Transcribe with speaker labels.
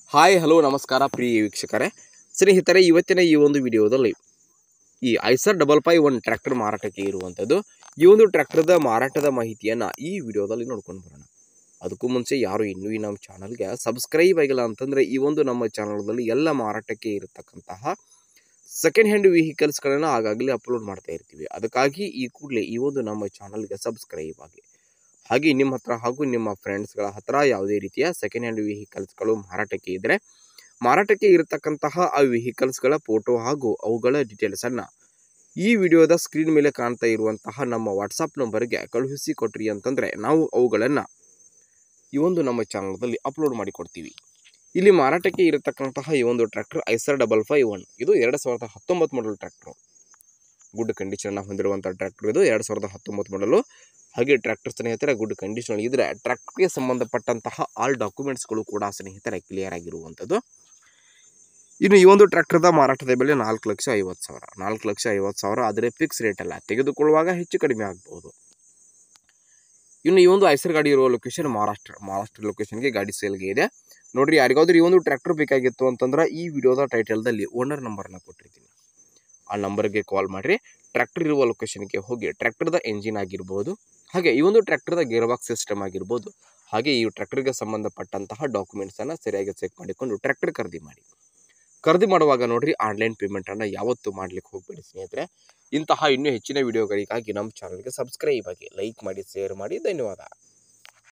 Speaker 1: hi hello ನಮಸ್ಕಾರ ಪ್ರಿಯ ವೀಕ್ಷಕರೇ ಸ್ನೇಹಿತರೆ ಇವತ್ತಿನ ಈ ಒಂದು ವಿಡಿಯೋದಲ್ಲಿ ಈ Eicher double five one tractor ಮಾರಾಟಕ್ಕೆ ಇರುವಂಥದ್ದು ಈ ಒಂದು ಟ್ರ್ಯಾಕ್ಟರ್ದ ಮಾರಾಟದ ಮಾಹಿತಿಯನ್ನು ಈ ವಿಡಿಯೋದಲ್ಲಿ ನೋಡ್ಕೊಂಡು ಬರೋಣ ಅದಕ್ಕೂ ಮುಂಚೆ ಯಾರು ಇನ್ನೂ ಈ ನಮ್ಮ ಚಾನಲ್ಗೆ ಸಬ್ಸ್ಕ್ರೈಬ್ ಆಗಿಲ್ಲ ಅಂತಂದರೆ ಈ ಒಂದು ನಮ್ಮ ಚಾನಲ್ದಲ್ಲಿ ಎಲ್ಲ ಮಾರಾಟಕ್ಕೆ ಇರತಕ್ಕಂತಹ ಸೆಕೆಂಡ್ ಹ್ಯಾಂಡ್ ವೆಹಿಕಲ್ಸ್ಗಳನ್ನು ಆಗಾಗಲೇ ಅಪ್ಲೋಡ್ ಮಾಡ್ತಾ ಇರ್ತೀವಿ ಅದಕ್ಕಾಗಿ ಈ ಕೂಡಲೇ ಈ ಒಂದು ನಮ್ಮ ಚಾನಲ್ಗೆ ಸಬ್ಸ್ಕ್ರೈಬ್ ಆಗಿ ಹಾಗೆ ನಿಮ್ಮ ಹತ್ರ ಹಾಗೂ ನಿಮ್ಮ ಫ್ರೆಂಡ್ಸ್ಗಳ ಹತ್ರ ಯಾವುದೇ ರೀತಿಯ ಸೆಕೆಂಡ್ ಹ್ಯಾಂಡ್ ವೆಹಿಕಲ್ಸ್ಗಳು ಮಾರಾಟಕ್ಕೆ ಇದ್ದರೆ ಮಾರಾಟಕ್ಕೆ ಇರತಕ್ಕಂತಹ ಆ ವೆಹಿಕಲ್ಸ್ಗಳ ಫೋಟೋ ಹಾಗೂ ಅವುಗಳ ಡೀಟೇಲ್ಸನ್ನು ಈ ವಿಡಿಯೋದ ಸ್ಕ್ರೀನ್ ಮೇಲೆ ಕಾಣ್ತಾ ಇರುವಂತಹ ನಮ್ಮ ವಾಟ್ಸಪ್ ನಂಬರ್ಗೆ ಕಳುಹಿಸಿ ಕೊಟ್ರಿ ಅಂತಂದರೆ ನಾವು ಅವುಗಳನ್ನು ಈ ಒಂದು ನಮ್ಮ ಚಾನಲ್ದಲ್ಲಿ ಅಪ್ಲೋಡ್ ಮಾಡಿ ಕೊಡ್ತೀವಿ ಇಲ್ಲಿ ಮಾರಾಟಕ್ಕೆ ಇರತಕ್ಕಂತಹ ಈ ಒಂದು tractor Eicher double five one ಇದು ಎರಡು ಸಾವಿರದ ಹತ್ತೊಂಬತ್ತು ಮಾಡಲ್ ಟ್ರ್ಯಾಕ್ಟರ್ ಗುಡ್ ಕಂಡೀಷನ್ನ ಹೊಂದಿರುವಂಥ ಟ್ರ್ಯಾಕ್ಟರ್ ಇದು ಎರಡು ಸಾವಿರದ ಹತ್ತೊಂಬತ್ತು ಮಾಡಲು ಹಾಗೆ ಟ್ರ್ಯಾಕ್ಟರ್ ಸ್ನೇಹಿತರೆ ಗುಡ್ ಕಂಡೀಷನ್ ಇದ್ದರೆ ಟ್ರ್ಯಾಕ್ಟರ್ಗೆ ಸಂಬಂಧಪಟ್ಟಂತಹ ಆಲ್ ಡಾಕ್ಯುಮೆಂಟ್ಸ್ಗಳು ಕೂಡ ಸ್ನೇಹಿತರೆ ಕ್ಲಿಯರ್ ಆಗಿರುವಂಥದ್ದು ಇನ್ನು ಈ ಒಂದು ಟ್ರ್ಯಾಕ್ಟರ್ದ ಮಾರಾಟದ ಬೆಲೆ ನಾಲ್ಕು ಲಕ್ಷ ಐವತ್ತು ಸಾವಿರ ನಾಲ್ಕು ಲಕ್ಷ ಐವತ್ತು ಸಾವಿರ ಆದರೆ ಫಿಕ್ಸ್ ರೇಟ್ ಅಲ್ಲ ತೆಗೆದುಕೊಳ್ಳುವಾಗ ಹೆಚ್ಚು ಕಡಿಮೆ ಆಗ್ಬೋದು ಇನ್ನು ಈ ಒಂದು ಐಸರ್ ಗಾಡಿ ಇರುವ ಲೊಕೇಶನ್ ಮಹಾರಾಷ್ಟ್ರ ಮಹಾರಾಷ್ಟ್ರ ಲೊಕೇಶನ್ಗೆ ಗಾಡಿ ಸೇಲ್ಗೆ ಇದೆ ನೋಡ್ರಿ ಯಾರಿಗಾದ್ರೂ ಈ ಒಂದು ಟ್ರ್ಯಾಕ್ಟರ್ ಬೇಕಾಗಿತ್ತು ಅಂತಂದ್ರೆ ಈ ವಿಡಿಯೋದ ಟೈಟಲ್ದಲ್ಲಿ ಓನರ್ ನಂಬರ್ನ ಕೊಟ್ಟಿರ್ತೀನಿ ಆ ನಂಬರ್ಗೆ ಕಾಲ್ ಮಾಡಿರಿ ಟ್ರ್ಯಾಕ್ಟರ್ ಇರುವ ಲೊಕೇಶನ್ಗೆ ಹೋಗಿ ಟ್ರ್ಯಾಕ್ಟರ್ದ ಎಂಜಿನ್ ಆಗಿರ್ಬೋದು ಹಾಗೆ ಈ ಒಂದು ಟ್ರ್ಯಾಕ್ಟರ್ದ ಗೇರ್ ಬಾಕ್ಸ್ ಸಿಸ್ಟಮ್ ಆಗಿರ್ಬೋದು ಹಾಗೆ ಈ ಟ್ರ್ಯಾಕ್ಟರ್ಗೆ ಸಂಬಂಧಪಟ್ಟಂತಹ ಡಾಕ್ಯುಮೆಂಟ್ಸನ್ನು ಸರಿಯಾಗಿ ಚೆಕ್ ಮಾಡಿಕೊಂಡು ಟ್ರ್ಯಾಕ್ಟರ್ ಖರೀದಿ ಮಾಡಿ ಖರೀದಿ ಮಾಡುವಾಗ ನೋಡ್ರಿ ಆನ್ಲೈನ್ ಪೇಮೆಂಟನ್ನು ಯಾವತ್ತೂ ಮಾಡ್ಲಿಕ್ಕೆ ಹೋಗಬೇಡಿ ಸ್ನೇಹಿತರೆ ಇಂತಹ ಇನ್ನೂ ಹೆಚ್ಚಿನ ವಿಡಿಯೋಗಳಿಗಾಗಿ ನಮ್ಮ ಚಾನಲ್ಗೆ ಸಬ್ಸ್ಕ್ರೈಬ್ ಆಗಿ ಲೈಕ್ ಮಾಡಿ ಶೇರ್ ಮಾಡಿ ಧನ್ಯವಾದ